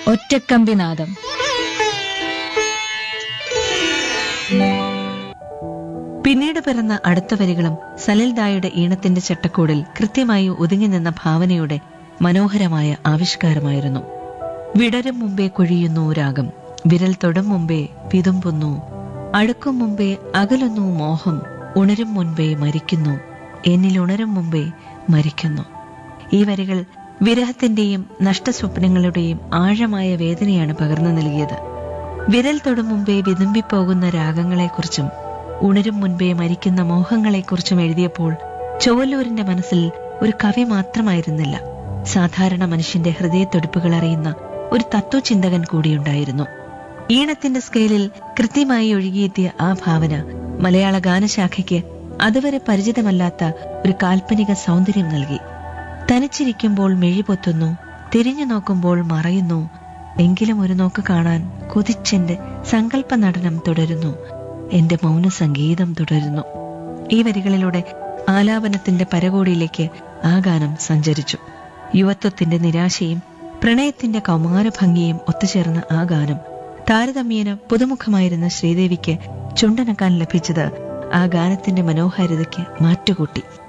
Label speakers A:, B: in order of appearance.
A: ഒറ്റക്കമ്പിനാദം
B: പിന്നീട് പിറന്ന അടുത്ത വരികളും സലിൽദായുടെ ഈണത്തിന്റെ ചട്ടക്കൂടിൽ കൃത്യമായി ഒതുങ്ങി നിന്ന ഭാവനയുടെ മനോഹരമായ ആവിഷ്കാരമായിരുന്നു വിടരും മുമ്പേ കൊഴിയുന്നു രാഗം വിരൽ തൊടും മുമ്പേ വിതുമ്പുന്നു അടുക്കും മുമ്പേ അകലുന്നു മോഹം ഉണരും മുൻപേ മരിക്കുന്നു എന്നിൽ ഉണരും മുമ്പേ മരിക്കുന്നു ഈ വരികൾ വിരഹത്തിന്റെയും നഷ്ടസ്വപ്നങ്ങളുടെയും ആഴമായ വേദനയാണ് പകർന്നു നൽകിയത് വിരൽ തൊടും മുമ്പേ വിതുമ്പിപ്പോകുന്ന രാഗങ്ങളെക്കുറിച്ചും ഉണരും മുൻപേ മരിക്കുന്ന മോഹങ്ങളെക്കുറിച്ചും എഴുതിയപ്പോൾ ചോവല്ലൂരിന്റെ മനസ്സിൽ ഒരു കവി മാത്രമായിരുന്നില്ല സാധാരണ മനുഷ്യന്റെ ഹൃദയത്തൊടുപ്പുകൾ അറിയുന്ന ഒരു തത്വചിന്തകൻ കൂടിയുണ്ടായിരുന്നു ഈണത്തിന്റെ സ്കെയിലിൽ കൃത്യമായി ഒഴുകിയെത്തിയ ആ ഭാവന മലയാള ഗാനശാഖയ്ക്ക് അതുവരെ പരിചിതമല്ലാത്ത ഒരു കാൽപ്പനിക സൗന്ദര്യം നൽകി തനിച്ചിരിക്കുമ്പോൾ മെഴിപൊത്തുന്നു തിരിഞ്ഞു നോക്കുമ്പോൾ മറയുന്നു എങ്കിലും ഒരു നോക്ക് കാണാൻ കൊതിച്ചെന്റെ സങ്കല്പ നടനം തുടരുന്നു എന്റെ മൗന സംഗീതം തുടരുന്നു ഈ വരികളിലൂടെ ആലാപനത്തിന്റെ പരകോടിയിലേക്ക് ആ ഗാനം സഞ്ചരിച്ചു യുവത്വത്തിന്റെ നിരാശയും പ്രണയത്തിന്റെ കൗമാരഭംഗിയും ഒത്തുചേർന്ന ആ ഗാനം താരതമ്യേന പുതുമുഖമായിരുന്ന ശ്രീദേവിക്ക് ചുണ്ടനക്കാൻ ലഭിച്ചത് ആ ഗാനത്തിന്റെ മനോഹാരിതയ്ക്ക് മാറ്റുകൂട്ടി